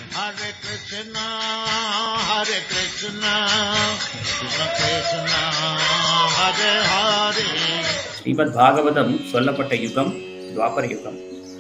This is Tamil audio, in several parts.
Hare Krishna, Hare Krishna, Krishna Krishna, Hare Hare. Srimad Bhagavatam சொல்லப்பட்ட யுகம் துவாபர யுகம்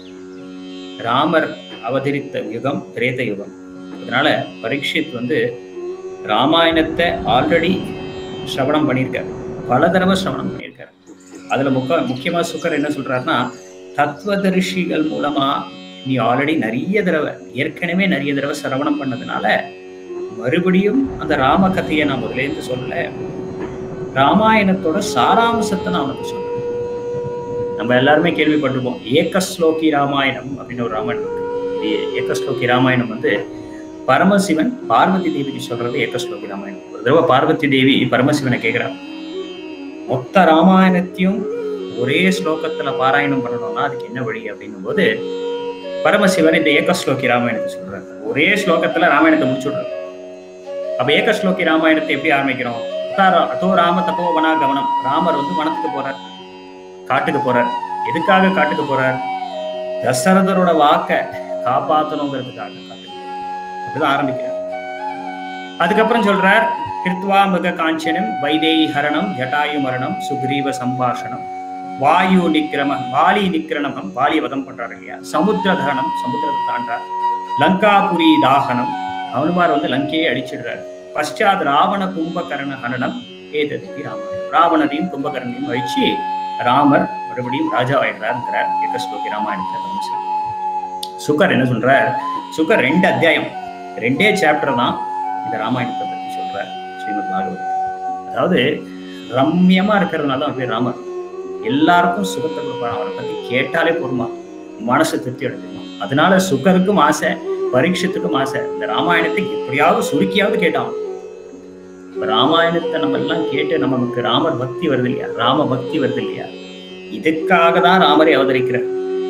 ராமர் அவதரித்த யுகம் திரேத யுகம் அதனால பரீட்சித் வந்து ராமாயணத்தை ஆல்ரெடி சிரவணம் பண்ணியிருக்காரு பல தடவை சிரவணம் பண்ணியிருக்காரு அதுல முக்க முக்கியமா சுக்கர் என்ன சொல்றாருன்னா தத்துவதரிசிகள் மூலமா நீ ஆல்ரெடி நிறைய தடவை ஏற்கனவே நிறைய தடவை சிரவணம் பண்ணதுனால மறுபடியும் அந்த ராம கதையை நான் முதல்ல இருந்து சொல்லல ராமாயணத்தோட சாராம்சத்தை நான் உனக்கு சொல்றேன் நம்ம எல்லாருமே கேள்விப்பட்டிருப்போம் ஏகஸ்லோகி ராமாயணம் அப்படின்னு ஒரு ராமாயணம் இருக்கு ஏ- ஏகஸ்லோகி ராமாயணம் வந்து பரமசிவன் பார்வதி தேவிக்கு சொல்றது ஏகஸ்லோகி ராமாயணம் ஒரு தடவை பார்வதி தேவி பரமசிவனை கேட்கிறார் மொத்த ராமாயணத்தையும் ஒரே ஸ்லோகத்துல பாராயணம் பண்ணணும்னா அதுக்கு என்ன வழி அப்படின்னும் போது பரமசிவன் இந்த ஏகஸ்லோகி ராமாயணத்தை சொல்றாரு ஒரே ஸ்லோகத்துல ராமாயணத்தை முடிச்சுடுறாரு அப்ப ஏகஸ்லோகி ராமாயணத்தை எப்படி ஆரம்பிக்கிறோம் அத்தா- அதோ ராம தப்போ வனா கவனம் ராமர் வந்து வனத்துக்கு போறார் காட்டுக்கு போறார் எதுக்காக காட்டுக்கு போறார் தசரதரோட வாக்க காப்பாத்தணுங்கிறதுக்காக காட்டுக்கு போறார். அப்படிதான் ஆரம்பிக்கிறார் அதுக்கப்புறம் சொல்றார் கிருத்வா மிக காஞ்சனம் வைதேகி ஹரணம் ஜட்டாயு மரணம் சுக்ரீவ சம்பாஷணம் வாயு நிக்கிரம வாலி நிக்கிரணம் வாலி வதம் பண்றாரு இல்லையா சமுத்திர தகனம் சமுத்திரத்தை தாண்டார் லங்காபுரி தாகனம் ஹனுமார் வந்து லங்கையை அடிச்சிடுறாரு பశ్చాத் ராவண கும்பகரண ஹனனம் ஏததுக்கு ராமாயணம் ராவணனையும் கும்பகரணையும் அழிச்சு ராமர் மறுபடியும் ராஜாவாயிடுறாருங்கிறார் ஏகஸ்லோகி ராமாயணத்தை பரமசிவன் சுகர் என்ன சொல்றார் சுகர் ரெண்டு அத்தியாயம் ரெண்டே சாப்டர் தான் இந்த ராமாயணத்தை பத்தி சொல்றார் ஸ்ரீமத் பாகவத் அதாவது ரம்யமா இருக்கிறதுனால தான் அவர் பேர் ராமர் எல்லாருக்கும் சுகத்தை கொடுப்பார் அவரை பத்தி கேட்டாலே போதுமா மனசு திருப்தி அடைஞ்சிருமா அதனால சுகருக்கும் ஆசை பரீட்சத்துக்கும் ஆசை இந்த ராமாயணத்தை எப்படியாவது சுருக்கியாவது கேட்டான் இப்ப ராமாயணத்தை நம்ம எல்லாம் கேட்டு நமக்கு ராமர் பக்தி வருது இல்லையா ராம பக்தி வருது இல்லையா இதுக்காக தான் ராமரை அவதரிக்கிறார்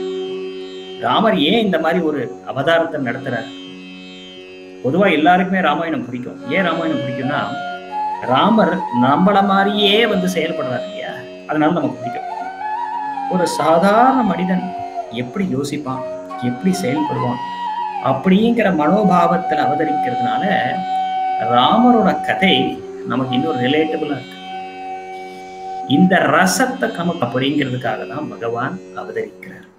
ராமர் ஏன் இந்த மாதிரி ஒரு அவதாரத்தை நடத்துறார் பொதுவா எல்லாருக்குமே ராமாயணம் பிடிக்கும் ஏன் ராமாயணம் பிடிக்கும்னா ராமர் நம்மள மாதிரியே வந்து செயல்படுறாரு இல்லையா அதனால நமக்கு பிடிக்கும் ஒரு சாதாரண மனிதன் எப்படி யோசிப்பான் எப்படி செயல்படுவான் அப்படிங்கிற மனோபாவத்தில் அவதரிக்கிறதுனால ராமரோட கதை நமக்கு இன்னொரு ரிலேட்டபிளா இருக்கு இந்த ரசத்தை நமக்கு அப்படிங்கிறதுக்காக தான் பகவான் அவதரிக்கிறார்